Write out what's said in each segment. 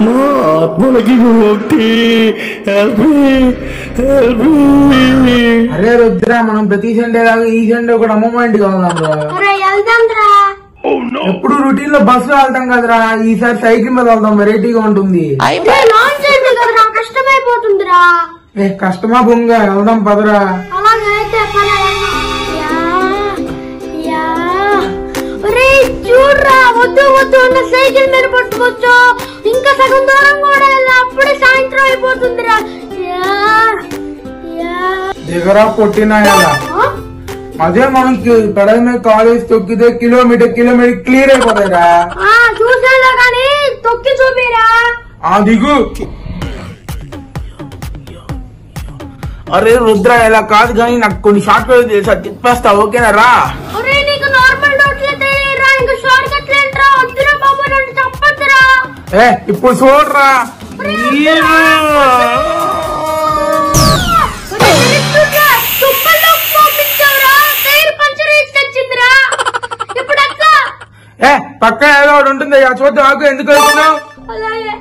నా ఆత్మలకి ముక్తి help me help me అరే రుద్ర మనం ప్రతి సండే లాగా ఈ సండే కూడా అమ్మమ్మ ఇంటికి వెళ్దాం రా అరే వెళ్దాం రా ఎప్పుడు రొటీన్ లో బస్సులో వెళ్తాం కదరా ఈసారి సైకిల్ మీద వెళ్దాం వెరైటీగా ఉంటుంది అరే లాంచ్ అయింది కదరా కష్టమైపోతుందిరా ఏ కష్టమా బొంగ వెళ్దాం పదరా అలాగైతే పద యా, యా. ఒరేయ్, చూడ్రా వద్దు వద్దు అన్న సైకిల్ మీద పట్టుకోవచ్చు ఇంకా సగం దూరం కూడా వెళ్ళా అప్పుడే సాయంత్రం అయిపోతుందిరా యా, యా. దిగరా పొట్టినా ఎలా ఆ? అదే మనం కి- పెడల మీద కాలేజ్ తొక్కితే కిలోమీటర్ కిలోమీటర్ క్లియర్ అయిపోతాయిరా ఆ, చూసేదా కానీ తొక్కి చూపిరా ఆ దిగు అరే రుద్ర ఇలా కాదు కానీ నాకు కొన్ని షార్ట్ కట్ తెలుసా తిప్పేస్తా ఓకేనా రా ఒరే నీకు నార్మల్ డౌట్లే తెలియరా ఇంకా షార్ట్ కట్లు ఏంట్రా వద్దురా బాబు నన్ను చంపొద్దురా ఏ ఇప్పుడు చూడరా ఒరే, తెలుస్తుందా? తుప్పల్లో పంపించావురా టైర్ పంచర్ వేసి తెచ్చిందిరా ఇప్పుడు అక్క ఏ పక్కన ఏదో ఒకటి ఉంటుంది ఆ చూద్దాం ఆకు ఎందుకు వెళ్తున్నావు అలాగే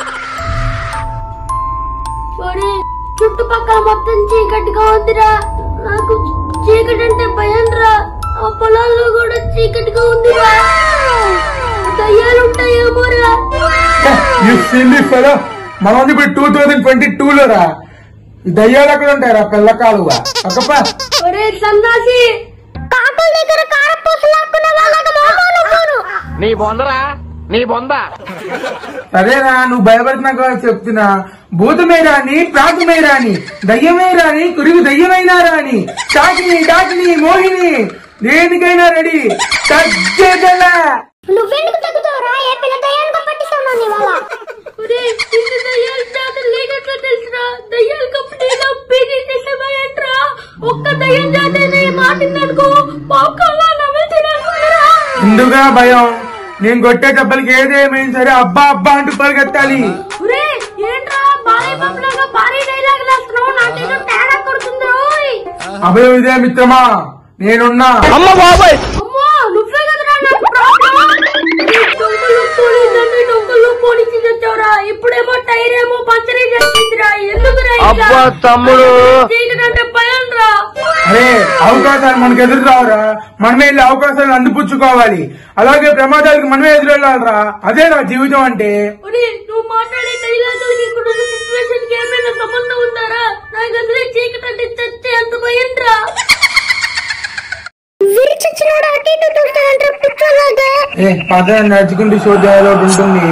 ఒరే చుట్టుపక్కల మొత్తం చీకటిగా ఉందిరా నాకు చీకటి అంటే భయం రా ఆ పొలాల్లో కూడా చీకటిగా ఉందిరా దయ్యాలు ఉంటాయేమోరా యు సిల్లీ ఫెలో మనం ఇప్పుడు టూ థౌజండ్ ట్వంటీ టూ లో రా ఈ దయ్యాలు ఎక్కడ ఉంటారా పిల్లకాలుగా అక్కప్ప ఒరే సన్నాసి కాకుల దగ్గర కారపూస లాక్కునే వాళ్ళకి మోకాలు పోను నీ బొందరా నీ బొంద సరేనా నువ్వు భయపడుతున్నా కదా చెప్తున్నా భూతమే రాని ప్రాతమే రాని దయ్యమే రాని కురుగు దయ్యమైనా రాని డాకిని డాకిని మోహిని దేనికైనా రెడీ తగ్గేదల నువ్వెందుకు తగ్గుతావురా ఏ పిల్ల దయ్యానికి పట్టిస్తున్నాను ఇవాళ ఒరే ఇన్ని దయ్యాలు జాతర లేనట్లు తెలుసురా దయ్యాలు కంపెనీలో పీజీ చేసేమయ్యంట్రా ఒక్క దయ్యం జాతర మాటిందనుకో పాపకాల్లో నవ్వులు తిననుకుంటారా ఎందుగా భయం నేను కొట్టే దెబ్బలకి ఏదేమైంది సరే అబ్బా అబ్బా అంటూ పరిగెత్తాలి ఒరే ఏంట్రా భారీ పంపులాగా భారీ డైలాగ్ వేస్తున్నావు నాకేదో తేడా కొడుతుందో అభయం ఇదే మిత్రమా నేనున్నా అమ్మో నువ్వే కదరా నాకు ప్రాబ్లం డొంకలు పోలీసంటే డొంకలు పోలీసు తెచ్చావురా ఇప్పుడేమో టైర్ ఏమో పంచరే చేసిందిరా ఎందుకురా అబ్బా తమ్ముడు. చీకటంటే భయం రా అరే అవకాశాలు మనకు ఎదురు రావురా మనమే వెళ్ళి అవకాశాలను అందిపుచ్చుకోవాలి అలాగే ప్రమాదాలకు మనమే ఎదురు వెళ్ళాలిరా అదే నా జీవితం అంటే ఒరే నువ్వు మాట్లాడే డైలాగులకి ఇక్కడ ఉన్న సిచ్యువేషన్ కి ఏమైనా సంబంధం ఉందారా నాకు అసలే చీకటంటే చచ్చే అంత భయం రా విరిచిచ్చినాడు అటు ఇటు చూస్తానంటే పిచ్చోలాగా ఏ పద నడుచుకుంటూ షో చేయాలి ఒకటి ఉంటుంది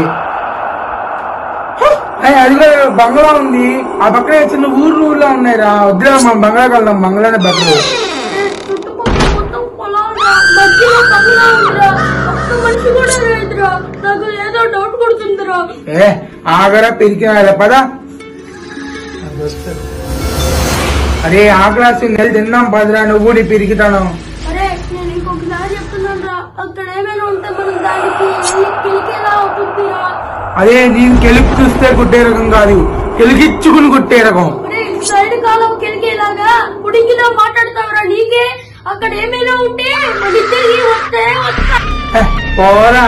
అయ్య, అదిగో బంగ్లా ఉంది ఆ పక్కనే చిన్న ఊర్లు ఊర్లో ఉన్నాయిరా వద్దురా మనం బంగ్లాకి వెళ్దాం బంగ్లానే బెటర్ చుట్టుపక్కల మొత్తం పొలాలురా మధ్యలో బంగ్లా ఉందిరా ఒక్క మనిషి కూడా లేదురా నాకు ఏదో డౌట్ కొడుతుందిరా ఏ ఆగరా పెరికిన పద అరే ఆ క్లాస్ నెల తిన్నాం పదరా నువ్వు కూడా పెరిగితాను అరే నేను ఇంకొకసారి చెప్తున్నాను రా అక్కడ ఏమైనా ఉంటే మనం దానికి వెళ్ళి పిలికేలా అవుతుందిరా అదే నేను కెలుపు చూస్తే కుట్టే రకం కాదు కెలికిచ్చుకుని కుట్టే రకం అరే సైడ్ కాలం కెలికేలాగా పుడింగిలా మాట్లాడతావురా నీకే అక్కడ ఏమైనా ఉంటే మన ఇద్దరికి వస్తే వస్తా ఏ, పోరా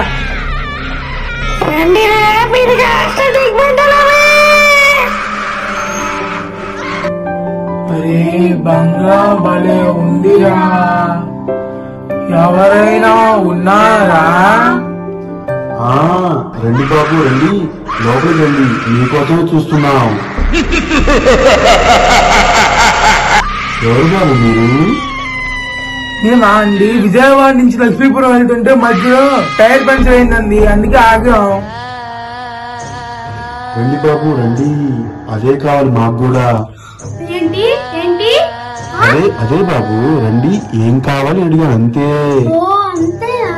అరే బంగ్లా భలే ఉందిరా ఎవరైనా ఉన్నారా ఆ రండి బాబు రండి లోపలికి రండి మీకోసమే చూస్తున్నాం ఎవరు బాబు మీరు మేమా అండి విజయవాడ నుంచి లక్ష్మీపురం వెళ్తుంటే మధ్యలో టైర్ పంచర్ అయిందండి అందుకే ఆగాం రండి బాబు రండి అదే కావాలి మాకు కూడా ఏంటి ఏంటి ఆ? అదే అదే బాబు రండి ఏం కావాలి అడిగాను అంతే ఓ అంతేనా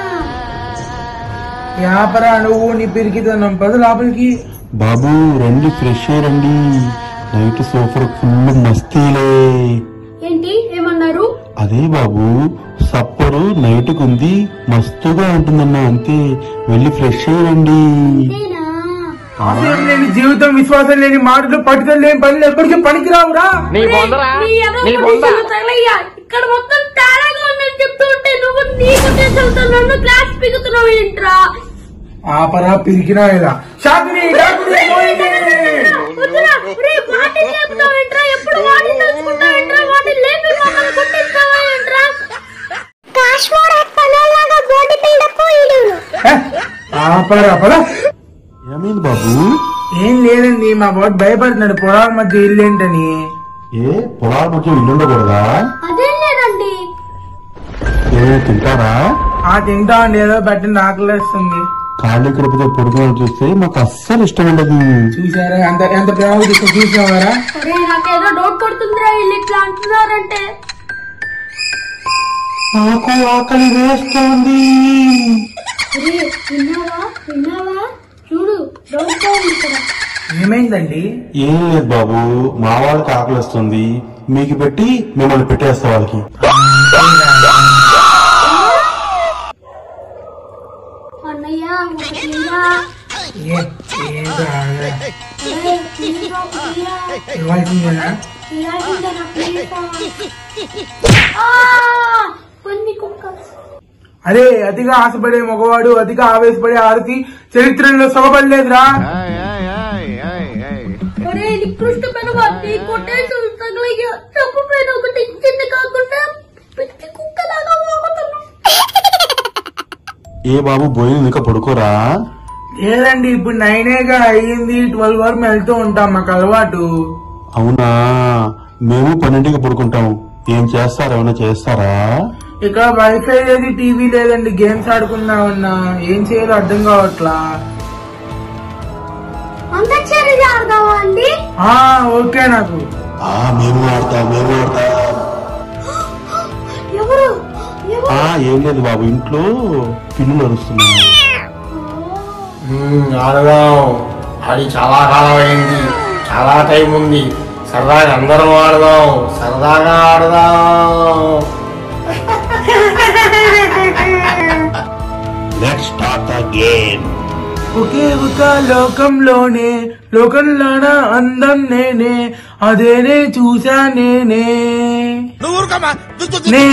యాపరా నువ్వు నీ పిరికితనం పద లోపలికి బాబు రండి ఫ్రెష్ అయ్యి రండి నైట్ సోఫర్ ఫుల్ మస్తీలే ఏంటి ఏమన్నారు అదే బాబు సప్పరు నైట్ ఉంది మస్తుగా ఉంటుందన్న అంతే వెళ్ళి ఫ్రెష్ అయ్యండి అంతేనా ఆశయం లేని జీవితం విశ్వాసం లేని మాటలు పట్టుదల లేని పనులు ఎప్పటికీ పనికిరావురా నీ బొందరా నీ ఎర్ర నీ బొంద పొజిషన్లు తగలయ్యా. ఇక్కడ మొత్తం తేడాగా ఉందని చెప్తూ ఉంటే నువ్వు నీ పొజిషన్తో నన్ను క్లాస్ పిగుతున్నావు ఏంట్రా ఆపరా పిరికినా ఇలా శాంతిని శాంతిని మోహిని వద్దురా. ఒరేయ్, వాటిని లేపుతావేంట్రా? ఎప్పుడు వాటిని తలుచుకుంటావేంట్రా? వాటిని లేపి మమ్మల్ని కొట్టిస్తావేంట్రా? ఏ, ఆపరా పదా ఏమైంది బాబు ఏం లేదండి మా బాబు భయపడుతున్నాడు పొలాల మధ్య ఇల్లు ఏంటని ఏ పొలాల మధ్య ఇల్లు ఉండకూడదా అదేం లేదండి ఏ తింటారా ఆ తింటా అండి ఏదో పెట్టండి ఆకలిస్తుంది కాళ్ళు కడుపుతో పొడుగుని చూస్తే మాకు అస్సలు ఇష్టం ఉండదు చూసారా ఎంత ఎంత ప్రేమ తీసుకొని చూసావారా ఒరే నాకేదో డౌట్ కొడుతుందిరా వీళ్ళు ఇట్లా అంటున్నారంటే నాకు ఆకలి వేస్తోంది ఒరే విన్నావా విన్నావా చూడు డౌట్ గా ఉంది ఇక్కడ ఏమైందండి ఏం లేదు బాబు మా వాళ్ళకి ఆకలి వస్తుంది మీకు పెట్టి మిమ్మల్ని పెట్టేస్తా వాళ్ళకి అన్నయ్య ఒకటి ఇయ్యరా. ఏ- ఏదో ఆగా. ఒరేయ్, ప్లీజ్ రా, ఒకటి ఇయ్యరా. ఇవ్వాల్సిందేనా ఇయ్యాల్సిందేనా, ప్లీజ్ రా. ఆ, పంది కుక్క అరే అతిగా ఆశపడే మగవాడు అతిగా ఆవేశపడే ఆరతి చరిత్రలో సొగపడలేదురా ఒరే నికృష్టమైన వాటిని కొట్టేసి తగలయ్యా చంపపోయిన ఒకటి ఇచ్చింది కాకుండా పిచ్చి కుక్కలాగా మోగుతున్నాం ఏ బాబు భోజనం ఇంకా పడుకోరా లేదండి ఇప్పుడు నైనేగా అయ్యింది ట్వెల్వ్ వరకు వెళ్తూ ఉంటాం మాకు అలవాటు అవునా మేము పన్నెండుకి పడుకుంటాం ఏం చేస్తారా ఏమైనా చేస్తారా ఇక్కడ వైఫై లేదు టీవీ లేదండి గేమ్స్ ఆడుకుందామన్నా ఏం చేయాలో అర్థం కావట్లా అంత్యాక్షరి ఆడదామా అండి ఆ ఓకే నాకు ఆ మేము ఆడతాం మేము ఆడతాం ఎవరు ఎవరు ఆ ఏం లేదు బాబు ఇంట్లో పిల్లులు అరుస్తున్నాయి ఆడదాం ఆడి చాలా కాలం అయింది చాలా టైం ఉంది సరదాగా అందరం ఆడదాం సరదాగా ఆడదాం లెట్స్ స్టార్ట్ ద గేమ్ ఒకే ఒక లోకంలోనే లోకంలోన అందం నేనే అదేనే చూసా నేనే నే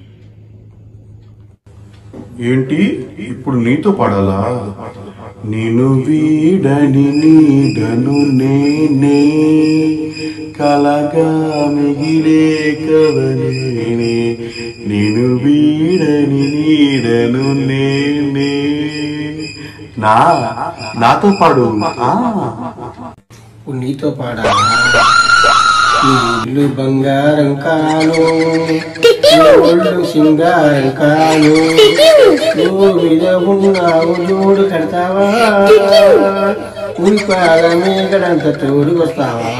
ఏంటి ఇప్పుడు నీతో పాడాలా నేను వీడని నీడను నేనే కలగా మిగిలే కవనేనే నేను వీడని నీడను నేనే నా నాతో పాడు ఆ ఇప్పుడు నీతో పాడాలా నీ ఇల్లు బంగారం కాను నీ ఒళ్ళు సింగారం కాను నువ్వు మీద ఉన్నావు జోడు కడతావా ఉరిపాల మేకడంత తోడు వస్తావా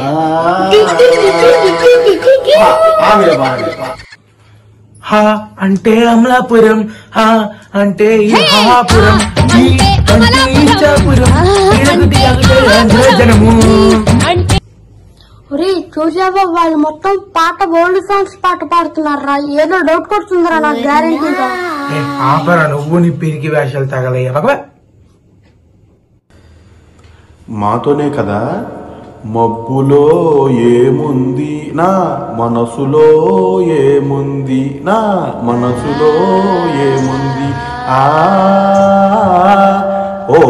ఆ మీద పాడు హా అంటే అమలాపురం హా అంటే ఈ మహాపురం ఈ అంటే ఇచ్చాపురం ఈడొకటి అక్కడే ఆంధ్రజనము ఒరే చూసావా వాళ్ళు మొత్తం పాట ఓల్డ్ సాంగ్స్ పాట పాడుతున్నారా ఏదో డౌట్ కొడుతుందిరా నాకు గ్యారెంటీగా ఏ, ఆపరా నువ్వు నీ పిరికి వేషాలు తగలయ్యా పక్కవే మాతోనే కదా మబ్బులో ఏముంది నా మనసులో ఏముంది నా మనసులో ఏముంది ఆ ఓ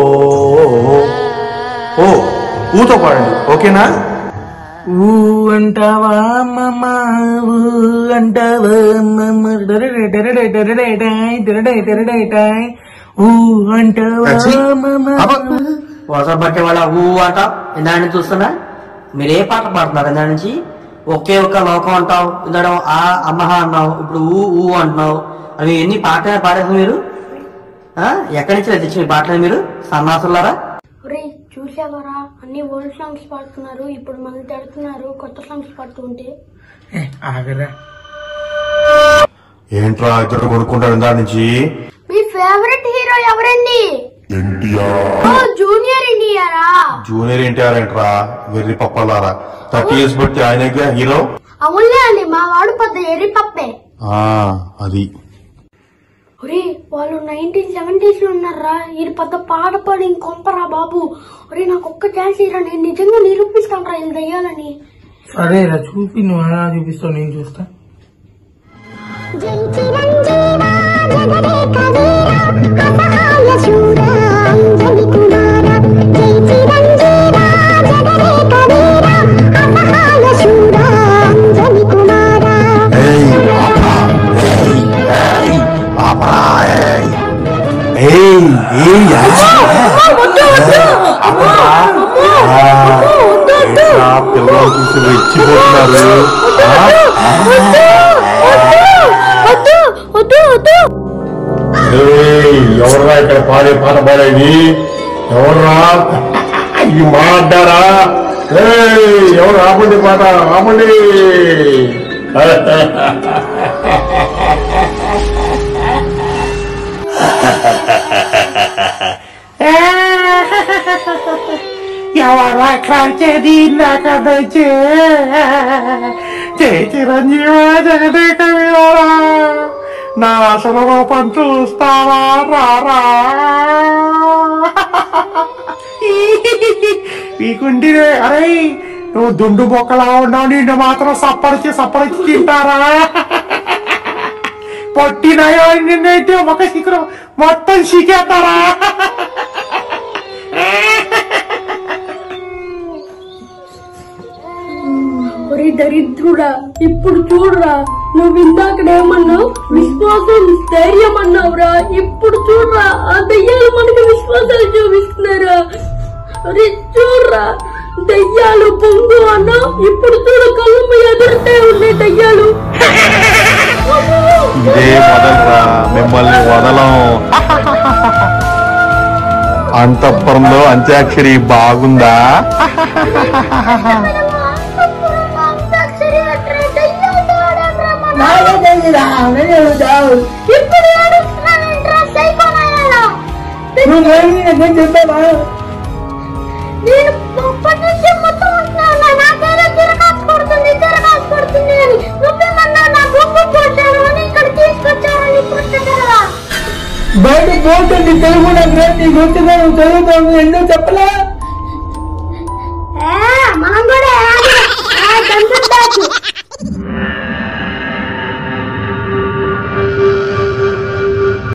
ఓ ఊతో పాడండి ఓకేనా ఊ అంటావా మమ్మ ఊ అంటావా మమ్మ డరడే డరడే డరడే డాయ్ డరడే డరడే డాయ్ ఊ అంటావా మమ్మ వర్షం పట్టే వాళ్ళ ఊ ఆట ఇందా నుంచి చూస్తున్నా మీరు ఏ పాట పాడుతున్నారు ఇందా నుంచి ఒకే ఒక్క లోకం అంటావు ఇందాడ ఆ అమ్మహ అన్నావు ఇప్పుడు ఊ ఊ అంటున్నావు అవి ఎన్ని పాటలు పాడేసారు మీరు ఆ? ఎక్కడి నుంచి తెచ్చి మీ పాటలు మీరు సన్నాసులారా ఒరే చూసావరా అన్ని ఓల్డ్ సాంగ్స్ పాడుతున్నారు ఇప్పుడు మనల్ని తిడుతున్నారు కొత్త సాంగ్స్ పాడుతుంటే ఏ, ఆగరా ఏంట్రా ఇద్దరు కొనుక్కుంటారు దాని నుంచి మీ ఫేవరెట్ హీరో ఎవరండి ఓ జూనియర్ ఇండియారా జూనియర్ ఎన్టీఆర్ ఏంట్రా వెర్రి పప్పలారా థర్టీ ఇయర్స్ బట్టి ఆయనగా హీరో అవునులే అండి మా వాడు పెద్ద ఎర్రి పప్పే ఆ అది ఒరే వాళ్ళు నైన్టీన్ సెవెంటీస్ లో ఉన్నారా ఈ పెద్ద పాట పాడి ఇంకొంపరా బాబు ఒరే నాకు ఒక్క ఛాన్స్ ఇరా నేను నిజంగా నిరూపిస్తాను రా ఇది దయ్యాలని సరేరా చూపి నువ్వు ఎలా చూపిస్తావు నేను చూస్తా జై చిరంజీవా జగదేక వీరా అసహాయ శూరా చూసి రెచ్చిపోతున్నారు ఆ? వద్దు వద్దు వద్దు ఏయ్, ఎవర్రా ఇక్కడ పాడే పాట పాడేది ఎవర్రా ఇది మాట్లాడారా ఏయ్, ఎవరు ఆపండి పాట ఆపండి ఎవరా కాల్చేది ఇందాక నుంచి జై చిరంజీవ జగదేక వీరా నా అసలు రూపం చూస్తావా రారా మీకుండిరే అరే నువ్వు దుండు బొక్కలా ఉన్నావు నిన్ను మాత్రం సప్పరిచి సప్పరిచి తింటారా పొట్టినయో నిన్నైతే ఒక శిఖరం మొత్తం శిఖేస్తారా ఒరే దరిద్రుడా ఇప్పుడు చూడరా నువ్వు ఇందాకడేమన్నావు విశ్వాసం ధైర్యం అన్నావురా ఇప్పుడు చూడరా ఆ దయ్యాలు మనకి విశ్వాసాలు చూపిస్తున్నారా అరే చూడరా దయ్యాలు పొంగు అన్నావు ఇప్పుడు చూడు కళ్ళు ఎదురుతే ఉన్నాయి దయ్యాలు ఇదే మొదలరా మిమ్మల్ని వదలం అంతఃపురంలో అంత్యాక్షరి బాగుందా ఇప్పుడు ఏడుస్తున్నావేంట్రా సైకో నాయాలా? చెప్పావా నేను అప్పటి నుంచి మొత్తం ఉంటున్నాను నాకేదో తిరగాసు కొడుతుంది తిరగాసు కొడుతుంది అని నువ్వేమన్నా నా బొమ్మ పోసారు అని ఇక్కడ తీసుకొచ్చారని ఇప్పుడు చెప్పరా బయట పోతుంది తెలుగు నాకు రా, నీ గొంతుగా నువ్వు చదువుతావు ఎందుకు చెప్పలా మనం కూడా దంతం